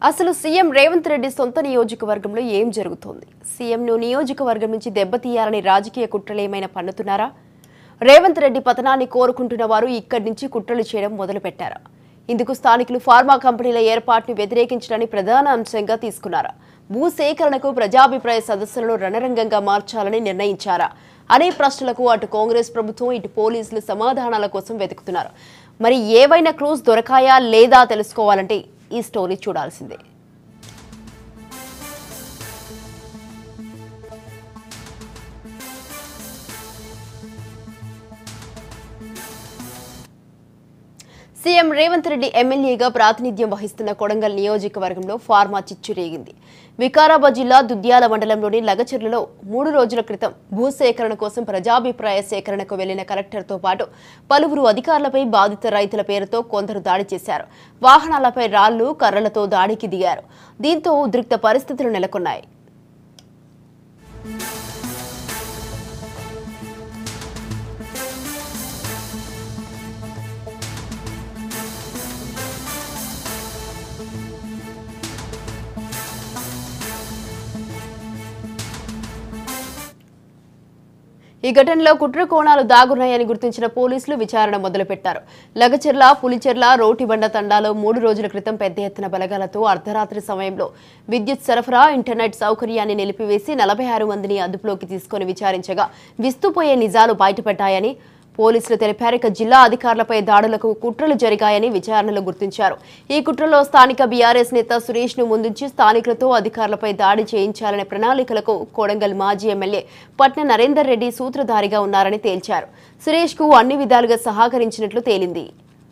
అసలు సీఎం రేవంత్ రెడ్డి సొంత నియోజకవర్గంలో ఏం జరుగుతోంది సీఎంను నియోజకవర్గం నుంచి దెబ్బతీయాలని రాజకీయ కుట్రలు ఏమైనా పన్నుతున్నారా రేవంత్ రెడ్డి పతనాన్ని కోరుకుంటున్న వారు ఇక్కడి నుంచి కుట్రలు చేయడం మొదలుపెట్టారా ఇందుకు స్థానికులు ఫార్మా కంపెనీల ఏర్పాటును వ్యతిరేకించడాన్ని ప్రధాన అంశంగా తీసుకున్నారా భూసేకరణకు ప్రజాభిప్రాయ సదస్సులను రణరంగంగా మార్చాలని నిర్ణయించారా అనే ప్రశ్నలకు అటు కాంగ్రెస్ ప్రభుత్వం ఇటు పోలీసులు సమాధానాల కోసం వెతుకుతున్నారు మరి ఏవైనా క్లూస్ దొరకాయా లేదా తెలుసుకోవాలంటే ఈ స్టోరీ చూడాల్సిందే సీఎం రేవంత్ రెడ్డి ఎమ్మెల్యేగా ప్రాతినిధ్యం వహిస్తున్న కొడంగల్ నియోజకవర్గంలో ఫార్మా చిచ్చు రేగింది వికారాబాద్ జిల్లా దుద్యాల మండలంలోని లగచెర్లలో మూడు రోజుల క్రితం భూసేకరణ కోసం ప్రజాభిప్రాయ సేకరణకు వెళ్లిన కలెక్టర్తో పాటు పలువురు అధికారులపై బాధిత రైతుల పేరుతో కొందరు దాడి చేశారు వాహనాలపై రాళ్లు కర్రలతో దాడికి దిగారు దీంతో ఉద్రిక్త పరిస్థితులు నెలకొన్నాయి ఈ ఘటనలో కుట్ర కోణాలు దాగున్నాయని గుర్తించిన పోలీసులు విచారణ మొదలుపెట్టారు లగచెర్ల పులిచెర్ల రోటిబండ తండాలో మూడు రోజుల క్రితం పెద్ద ఎత్తున బలగాలతో అర్ధరాత్రి సమయంలో విద్యుత్ సరఫరా ఇంటర్నెట్ సౌకర్యాన్ని నిలిపివేసి నలభై ఆరు మందిని అదుపులోకి తీసుకొని విచారించగా విస్తుపోయే నిజాలు బయటపడ్డాయని పోలీసులు తెలిపారు ఇక జిల్లా అధికారులపై దాడులకు కుట్రలు జరిగాయని విచారణలో గుర్తించారు ఈ కుట్రలో స్థానిక బీఆర్ఎస్ నేత సురేష్ ను ముందుంచి స్థానికులతో అధికారులపై దాడి చేయించాలనే ప్రణాళికలకు కొడంగల్ మాజీ ఎమ్మెల్యే పట్న నరేందర్ రెడ్డి సూత్రధారిగా ఉన్నారని తేల్చారు సురేష్ కు అన్ని విధాలుగా సహకరించినట్లు తేలింది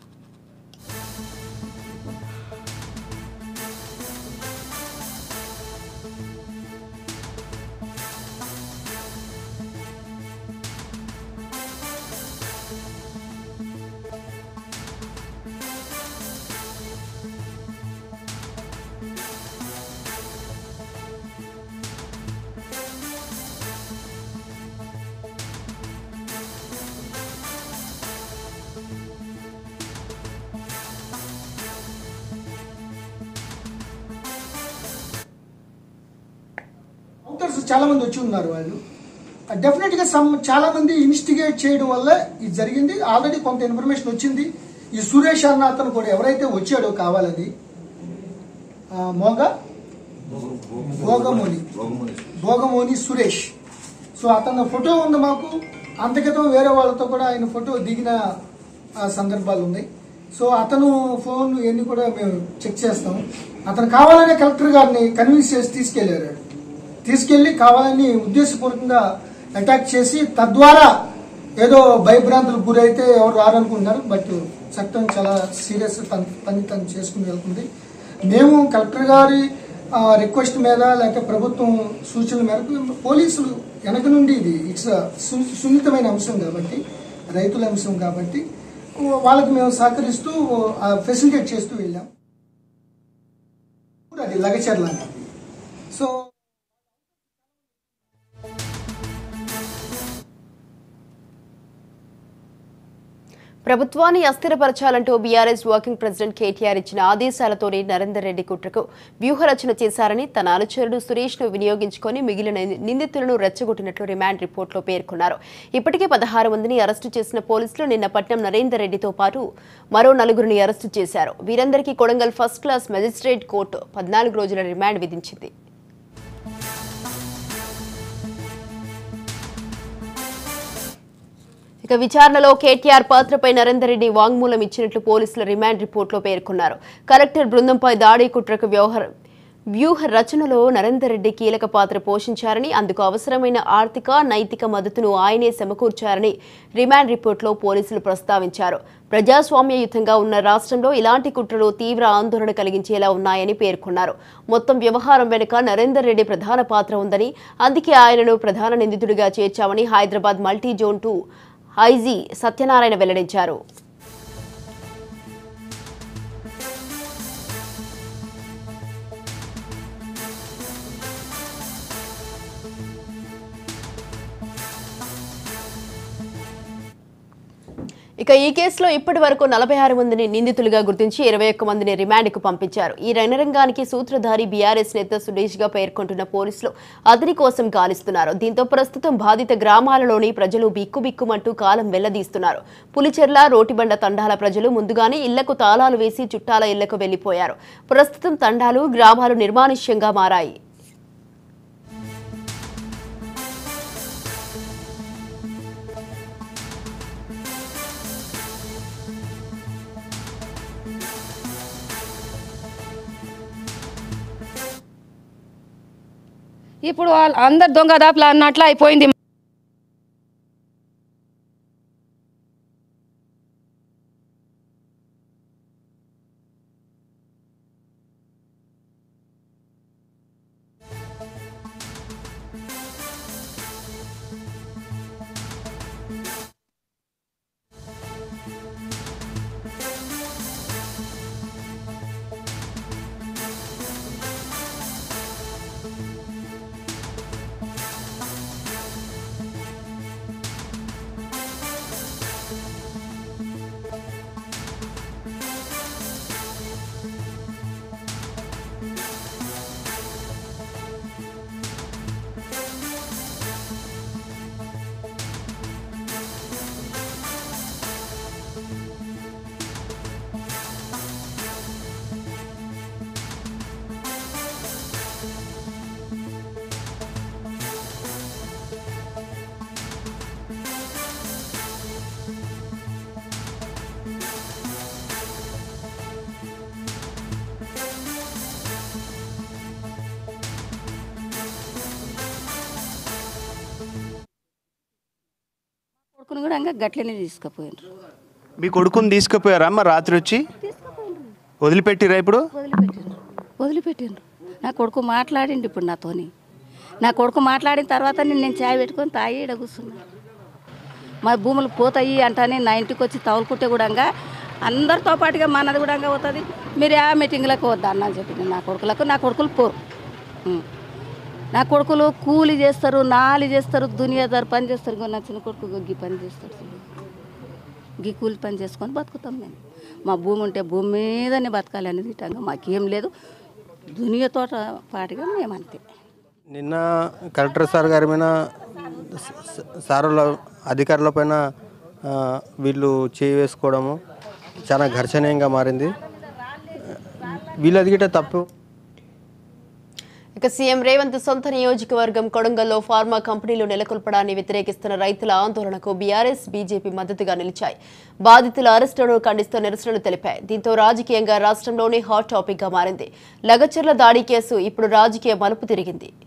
అవుటర్స్ చాలా మంది వచ్చి ఉన్నారు వాళ్ళు డెఫినెట్ గా సమ్ చాలా మంది ఇన్వెస్టిగేట్ చేయడం వల్ల ఇది జరిగింది ఆల్రెడీ కొంత ఇన్ఫర్మేషన్ వచ్చింది ఈ సురేష్ అన్న అతను కూడా ఎవరైతే వచ్చాడో కావాలని ఆ, మోగ భోగమోని భోగమోని సురేష్ సో అతని ఫోటో ఉంది మాకు అంతకితం వేరే వాళ్ళతో కూడా ఆయన ఫోటో దిగిన ఆ, సందర్భాలు ఉన్నాయి సో అతను ఫోన్ ఇవన్నీ కూడా మేము చెక్ చేస్తాం అతను కావాలనే కలెక్టర్ గారిని కన్విన్స్ చేసి తీసుకెళ్లారు తీసుకెళ్లి కావాలని ఉద్దేశపూర్వకంగా అటాక్ చేసి తద్వారా ఏదో భయభ్రాంతులకు గురైతే ఎవరు రారనుకుంటున్నారు బట్ చట్టం చాలా సీరియస్ తన పని తను చేసుకుని వెళ్తుంది మేము కలెక్టర్ గారి ఆ, రిక్వెస్ట్ మీద లేకపోతే ప్రభుత్వం సూచనల మేరకు పోలీసులు వెనక నుండి ఇది ఇట్స్ సు- సున్నితమైన అంశం కాబట్టి రైతుల అంశం కాబట్టి వాళ్ళకి మేము సహకరిస్తూ ఫెసిలిటేట్ చేస్తూ వెళ్ళాం అది లగచర్ల సో ప్రభుత్వాన్ని అస్థిరపరచాలంటూ బీఆర్ఎస్ వర్కింగ్ ప్రెసిడెంట్ కేటీఆర్ ఇచ్చిన ఆదేశాలతోనే నరేందర్ రెడ్డి కుట్రకు వ్యూహరచన చేశారని తన అనుచరుడు సురేష్ ను వినియోగించుకొని మిగిలిన నిందితులను రెచ్చగొట్టినట్లు రిమాండ్ రిపోర్టులో పేర్కొన్నారు ఇప్పటికే పదహారు మందిని అరెస్టు చేసిన పోలీసులు నిన్న పట్నం నరేందర్ రెడ్డితో పాటు మరో నలుగురిని అరెస్టు చేశారు వీరందరికీ Kodangal first class magistrate court పద్నాలుగు రోజుల రిమాండ్ విధించింది ఇక విచారణలో కేటీఆర్ పాత్రపై నరేందర్ రెడ్డి వాంగ్మూలం ఇచ్చినట్లు పోలీసుల రిమాండ్ రిపోర్టులో పేర్కొన్నారు కలెక్టర్ బృందంపై దాడి కుట్రకు వ్యవహారం వ్యూహ రచనలో నరేందర్ రెడ్డి కీలక పాత్ర పోషించారని అందుకు అవసరమైన ఆర్థిక నైతిక మద్దతును ఆయనే సమకూర్చారని రిమాండ్ రిపోర్టులో పోలీసులు ప్రస్తావించారు ప్రజాస్వామ్యయుతంగా ఉన్న రాష్ట్రంలో ఇలాంటి కుట్రలు తీవ్ర ఆందోళన కలిగించేలా ఉన్నాయని పేర్కొన్నారు మొత్తం వ్యవహారం వెనుక నరేందర్ రెడ్డి ప్రధాన పాత్ర ఉందని అందుకే ఆయనను ప్రధాన నిందితుడిగా చేర్చామని Hyderabad multi zone two IG Satyanarayana వెల్లడించారు ఇక ఈ కేసులో ఇప్పటి వరకు నలభై ఆరు మందిని నిందితులుగా గుర్తించి ఇరవై ఒక్క మందిని రిమాండ్కు పంపించారు ఈ రణరంగానికి సూత్రధారి బీఆర్ఎస్ నేత సురేష్ గా పేర్కొంటున్న పోలీసులు అతని కోసం గాలిస్తున్నారు దీంతో ప్రస్తుతం బాధిత గ్రామాలలోని ప్రజలు బిక్కుబిక్కుమంటూ కాలం వెళ్లదీస్తున్నారు పులిచెర్ల రోటిబండ తండాల ప్రజలు ముందుగానే ఇళ్లకు తాళాలు వేసి చుట్టాల ఇళ్లకు వెళ్లిపోయారు ప్రస్తుతం తండాలు గ్రామాలు నిర్మానుష్యంగా మారాయి ఇప్పుడు వాళ్ళు అందరు దొంగ దాపులు అన్నట్లు అయిపోయింది కొడుకుని కూడా ఇంకా గట్లనే తీసుకుపోయినారు మీ కొడుకుని తీసుకుపోయారా అమ్మ రాత్రి వచ్చి వదిలిపెట్టిరా ఇప్పుడు వదిలిపెట్టిండ్రు వదిలిపెట్టిండ్రు నా కొడుకు మాట్లాడిండు ఇప్పుడు నాతోని నా కొడుకు మాట్లాడిన తర్వాత నేను నేను చాయ్ పెట్టుకొని తాగి ఈడ కూర్చున్నా మా భూములు పోతాయి అంటానే నా ఇంటికి వచ్చి తవులుకుంటే కూడా అందరితో పాటుగా మనది కూడా పోతుంది మీరు ఆ మీటింగ్లకు వద్దా అన్న అని చెప్పింది నా కొడుకులకు నా కొడుకులు పోరు ఉం. నా కొడుకులు కూలి చేస్తారు నాలి చేస్తారు దునియాదారు పని చేస్తారు ఇగో నా చిన్న కొడుకు గీ పని చేస్తాడు చూడు. గీ కూలి పని చేసుకొని బతుకుతాం మేము మా భూమి ఉంటే భూమి మీదనే బతకాలి అనేది ఇటంగా మాకేం లేదు దునియతో పాటుగా మేము అంతే నిన్న కలెక్టర్ సార్ గారి మీద స- స- సారుల అధికారుల పైన ఆ, వీళ్ళు చేయి వేసుకోవడము చాలా ఘర్షణీయంగా మారింది వీళ్ళది గిట్ట తప్పు ఇక సీఎం రేవంత్ సొంత నియోజకవర్గం కొడంగల్లో ఫార్మా కంపెనీలు నెలకొల్పడాన్ని వ్యతిరేకిస్తున్న రైతుల ఆందోళనకు బీఆర్ఎస్ బీజేపీ మద్దతుగా నిలిచాయి బాధితుల అరెస్టును ఖండిస్తూ నిరసనలు తెలిపాయి దీంతో రాజకీయంగా రాష్ట్రంలోనే హాట్ టాపిక్ గా మారింది లగచర్ల దాడి కేసు ఇప్పుడు రాజకీయ మలుపు తిరిగింది